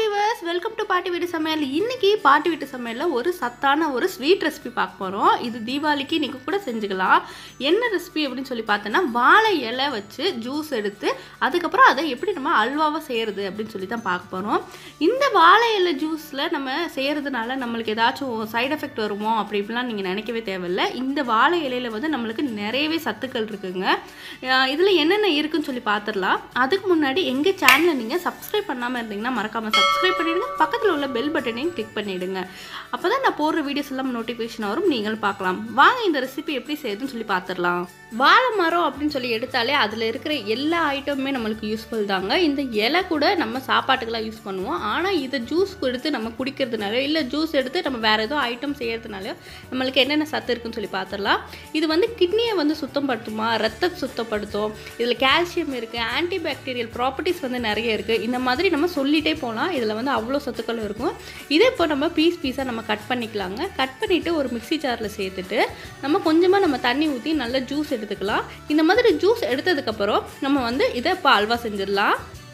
viewers welcome to பாட்டி வீட்டு சமையல் இன்னைக்கு பாட்டி வீட்டு சமையலில் ஒரு சத்தான ஒரு ஸ்வீட் ரெசிபி பார்க்க போகிறோம் இது தீபாவளிக்கு நீங்கள் கூட செஞ்சுக்கலாம் என்ன ரெசிபி அப்படின்னு சொல்லி பார்த்தோன்னா வாழை இலை வச்சு ஜூஸ் எடுத்து அதுக்கப்புறம் அதை எப்படி நம்ம அல்வாவாக செய்கிறது அப்படின்னு சொல்லி தான் பார்க்க போகிறோம் இந்த வாழை இலை ஜூஸில் நம்ம செய்கிறதுனால நம்மளுக்கு ஏதாச்சும் சைடு எஃபெக்ட் வருமோ அப்படி இப்படிலாம் நீங்கள் நினைக்கவே தேவையில்லை இந்த வாழை இலையில் வந்து நம்மளுக்கு நிறையவே சத்துக்கள் இருக்குங்க இதில் என்னென்ன இருக்குன்னு சொல்லி பார்த்துடலாம் அதுக்கு முன்னாடி எங்கள் சேனலை நீங்கள் சப்ஸ்கிரைப் பண்ணாமல் இருந்தீங்கன்னா மறக்காமல் சப்ஸ்கிரைப் பண்ணிடுங்க பக்கத்தில் உள்ள பெல் பட்டனையும் கிளிக் பண்ணிவிடுங்க அப்போ தான் நான் போடுற வீடியோஸ் எல்லாம் நோட்டிஃபிகேஷன் வரும் நீங்களும் பார்க்கலாம் வாங்க இந்த ரெசிபி எப்படி செய்யுதுன்னு சொல்லி பார்த்துடலாம் வாழை மரம் அப்படின்னு சொல்லி எடுத்தாலே அதில் இருக்கிற எல்லா ஐட்டமுமே நம்மளுக்கு யூஸ்ஃபுல் தாங்க இந்த இலை கூட நம்ம சாப்பாட்டுக்கெல்லாம் யூஸ் பண்ணுவோம் ஆனால் இதை ஜூஸ் எடுத்து நம்ம குடிக்கிறதுனால இல்லை ஜூஸ் எடுத்து நம்ம வேறு ஏதோ ஐட்டம் செய்யறதுனால நம்மளுக்கு என்னென்ன சத்து இருக்குன்னு சொல்லி பார்த்துடலாம் இது வந்து கிட்னியை வந்து சுத்தப்படுத்துமா ரத்தத்தை சுத்தப்படுத்தும் இதில் கால்சியம் இருக்குது ஆன்டிபாக்டீரியல் ப்ராப்பர்ட்டிஸ் வந்து நிறைய இருக்குது இந்த மாதிரி நம்ம சொல்லிகிட்டே போகலாம் இதில் வந்து அவ்வளோ சத்துக்கள் இருக்கும் இதே இப்போ நம்ம பீஸ் பீஸாக நம்ம கட் பண்ணிக்கலாங்க கட் பண்ணிவிட்டு ஒரு மிக்ஸி ஜாரில் சேர்த்துட்டு நம்ம கொஞ்சமாக நம்ம தண்ணி ஊற்றி நல்லா ஜூஸ் எடுத்துக்கலாம் இந்த மாதிரி ஜூஸ் எடுத்ததுக்கப்புறம் நம்ம வந்து இதை இப்போ அல்வா செஞ்சிடலாம்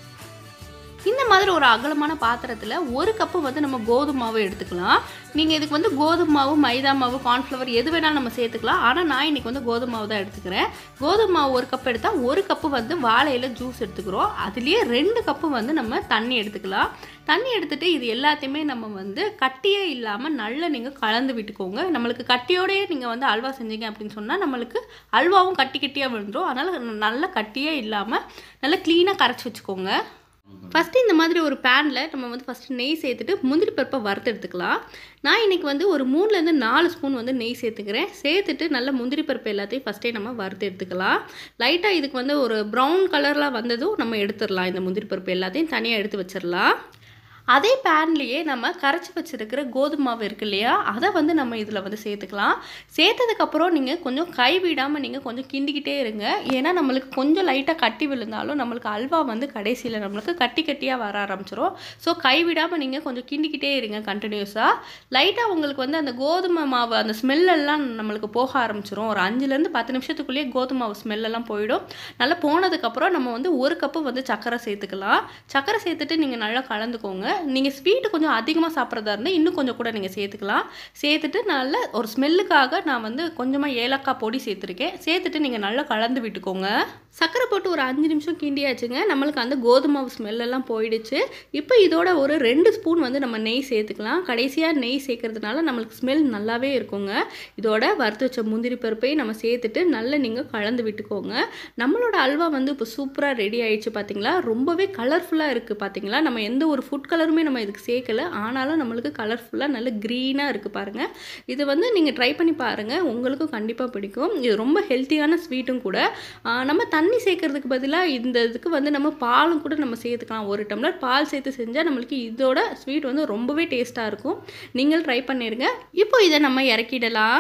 இந்த மாதிரி ஒரு அகலமான பாத்திரத்தில் ஒரு கப்பு வந்து நம்ம கோதுமை மாவு எடுத்துக்கலாம் நீங்கள் இதுக்கு வந்து கோதுமை மாவு மைதா மாவு கார்ன்ஃப்ளவர் எது வேணாலும் நம்ம சேர்த்துக்கலாம் ஆனால் நான் இன்றைக்கி வந்து கோதுமை மாவு தான் எடுத்துக்கிறேன் கோதுமை மாவு ஒரு கப் எடுத்தால் ஒரு கப்பு வந்து வாழையில ஜூஸ் எடுத்துக்கிறோம் அதுலேயே ரெண்டு கப்பு வந்து நம்ம தண்ணி எடுத்துக்கலாம் தண்ணி எடுத்துகிட்டு இது எல்லாத்தையுமே நம்ம வந்து கட்டியே இல்லாமல் நல்லா நீங்கள் கலந்து விட்டுக்கோங்க நம்மளுக்கு கட்டியோடையே நீங்கள் வந்து அல்வா செஞ்சீங்க அப்படின்னு சொன்னால் நம்மளுக்கு அல்வாவும் கட்டி கட்டியாக விழுந்துடும் அதனால் நல்லா கட்டியே இல்லாமல் நல்லா க்ளீனாக கரைச்சி வச்சுக்கோங்க ஃபஸ்ட்டு இந்த மாதிரி ஒரு பேனில் நம்ம வந்து ஃபஸ்ட்டு நெய் சேர்த்துட்டு முந்திரி பருப்பை வறுத்து எடுத்துக்கலாம் நான் இன்றைக்கி வந்து ஒரு மூணுலேருந்து நாலு ஸ்பூன் வந்து நெய் சேர்த்துக்கிறேன் சேர்த்துட்டு நல்ல முந்திரி பருப்பு எல்லாத்தையும் ஃபஸ்ட்டே நம்ம வறுத்து எடுத்துக்கலாம் லைட்டாக இதுக்கு வந்து ஒரு ப்ரௌன் கலரில் வந்ததும் நம்ம எடுத்துடலாம் இந்த முந்திரி பருப்பு எல்லாத்தையும் தனியாக எடுத்து வச்சிடலாம் அதே பேன்லேயே நம்ம கரைச்சி வச்சுருக்கிற கோதுமை மாவு இருக்கு இல்லையா அதை வந்து நம்ம இதில் வந்து சேர்த்துக்கலாம் சேர்த்ததுக்கப்புறம் நீங்கள் கொஞ்சம் கைவிடாமல் நீங்கள் கொஞ்சம் கிண்டிக்கிட்டே இருங்க ஏன்னா நம்மளுக்கு கொஞ்சம் லைட்டாக கட்டி விழுந்தாலும் நம்மளுக்கு அல்வா வந்து கடைசியில் நம்மளுக்கு கட்டி கட்டியாக வர ஆரம்பிச்சிரும் ஸோ கைவிடாமல் நீங்கள் கொஞ்சம் கிண்டிக்கிட்டே இருங்க கண்டினியூஸாக லைட்டாக உங்களுக்கு வந்து அந்த கோதுமை மாவு அந்த ஸ்மெல்லெல்லாம் நம்மளுக்கு போக ஆரம்பிச்சிரும் ஒரு அஞ்சுலேருந்து பத்து நிமிஷத்துக்குள்ளேயே கோதுமை மாவு ஸ்மெல்லெல்லாம் போயிடும் நல்லா போனதுக்கப்புறம் நம்ம வந்து ஒரு கப்பு வந்து சர்க்கரை சேர்த்துக்கலாம் சர்க்கரை சேர்த்துட்டு நீங்கள் நல்லா கலந்துக்கோங்க நீங்கள் ஸ்வீட்டு கொஞ்சம் அதிகமாக சாப்பிட்றதா இருந்தால் இன்னும் கொஞ்சம் கூட நீங்கள் சேர்த்துக்கலாம் சேர்த்துட்டு நல்ல ஒரு ஸ்மெல்லுக்காக நான் வந்து கொஞ்சமாக ஏலக்காய் பொடி சேர்த்துருக்கேன் சேர்த்துட்டு நீங்கள் நல்லா கலந்து விட்டுக்கோங்க சர்க்கரை போட்டு ஒரு அஞ்சு நிமிஷம் கிண்டியாச்சுங்க நம்மளுக்கு அந்த கோதுமை ஸ்மெல்லெல்லாம் போயிடுச்சு இப்போ இதோட ஒரு ரெண்டு ஸ்பூன் வந்து நம்ம நெய் சேர்த்துக்கலாம் கடைசியாக நெய் சேர்க்கறதுனால நம்மளுக்கு ஸ்மெல் நல்லாவே இருக்குங்க இதோட வறுத்து வச்ச முந்திரி பருப்பையும் நம்ம சேர்த்துட்டு நல்லா நீங்கள் கலந்து விட்டுக்கோங்க நம்மளோட அல்வா வந்து இப்போ சூப்பராக ரெடி ஆயிடுச்சு பார்த்தீங்களா ரொம்பவே கலர்ஃபுல்லாக இருக்குது பார்த்தீங்களா நம்ம எந்த ஒரு ஃபுட் கலருமே நம்ம இதுக்கு சேர்க்கல ஆனாலும் நம்மளுக்கு கலர்ஃபுல்லாக நல்ல க்ரீனாக இருக்குது பாருங்கள் இது வந்து நீங்கள் ட்ரை பண்ணி பாருங்கள் உங்களுக்கும் கண்டிப்பாக பிடிக்கும் இது ரொம்ப ஹெல்த்தியான ஸ்வீட்டும் கூட ஆஹ் நம்ம தண்ணி சேர்க்கறதுக்கு பதிலாக இந்த இதுக்கு வந்து நம்ம பாலும் கூட நம்ம சேர்த்துக்கலாம் ஒரு டம்ளர் பால் சேர்த்து செஞ்சால் நம்மளுக்கு இதோட ஸ்வீட் வந்து ரொம்பவே டேஸ்ட்டாக இருக்கும் நீங்கள் ட்ரை பண்ணிடுங்க இப்போ இதை நம்ம இறக்கிடலாம்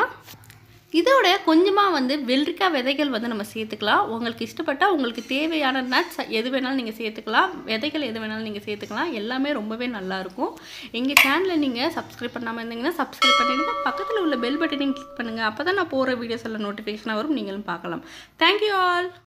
இதோட கொஞ்சமாக வந்து வெள்ளரிக்காய் விதைகள் வந்து நம்ம சேர்த்துக்கலாம் உங்களுக்கு இஷ்டப்பட்டால் உங்களுக்கு தேவையான நட்ஸ் எது வேணாலும் நீங்கள் சேர்த்துக்கலாம் விதைகள் எது வேணாலும் நீங்கள் சேர்த்துக்கலாம் எல்லாமே ரொம்பவே நல்லாயிருக்கும் எங்கள் சேனலை நீங்கள் சப்ஸ்கிரைப் பண்ணாமல் இருந்தீங்கன்னா சப்ஸ்கிரைப் பண்ணிடுங்க பக்கத்தில் உள்ள பெல் பட்டனையும் கிளிக் பண்ணுங்கள் அப்போ தான் நான் போகிற வீடியோஸ் எல்லாம் நோட்டிஃபிகேஷனாக வரும் நீங்களும் பார்க்கலாம் தேங்க்யூ ஆல்